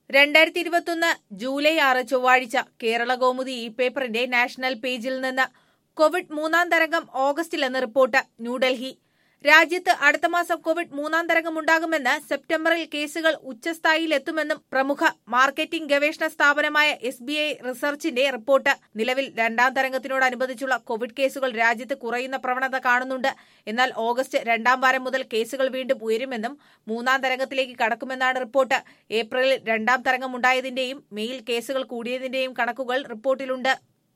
രണ്ടായിരത്തി ഇരുപത്തൊന്ന് ജൂലൈ ആറ് ചൊവ്വാഴ്ച കേരള കൗമുദി ഇ പേപ്പറിന്റെ നാഷണൽ പേജിൽ നിന്ന് കോവിഡ് മൂന്നാം തരംഗം ഓഗസ്റ്റിലെന്ന് റിപ്പോർട്ട് ന്യൂഡൽഹി രാജ്യത്ത് അടുത്ത മാസം കോവിഡ് മൂന്നാം തരംഗം ഉണ്ടാകുമെന്ന് സെപ്റ്റംബറിൽ കേസുകൾ ഉച്ചസ്ഥായിയിലെത്തുമെന്നും പ്രമുഖ മാർക്കറ്റിംഗ് ഗവേഷണ സ്ഥാപനമായ എസ് ബി ഐ റിസർച്ചിന്റെ റിപ്പോർട്ട് നിലവിൽ രണ്ടാം തരംഗത്തിനോടനുബന്ധിച്ചുള്ള കോവിഡ് കേസുകൾ രാജ്യത്ത് കുറയുന്ന പ്രവണത കാണുന്നുണ്ട് എന്നാൽ ഓഗസ്റ്റ് രണ്ടാം വാരം മുതൽ കേസുകൾ വീണ്ടും ഉയരുമെന്നും മൂന്നാം തരംഗത്തിലേക്ക് കടക്കുമെന്നാണ് റിപ്പോർട്ട് ഏപ്രിലിൽ രണ്ടാം തരംഗം ഉണ്ടായതിന്റെയും മെയിൽ കേസുകൾ കൂടിയതിന്റെയും കണക്കുകൾ റിപ്പോർട്ടിലുണ്ട്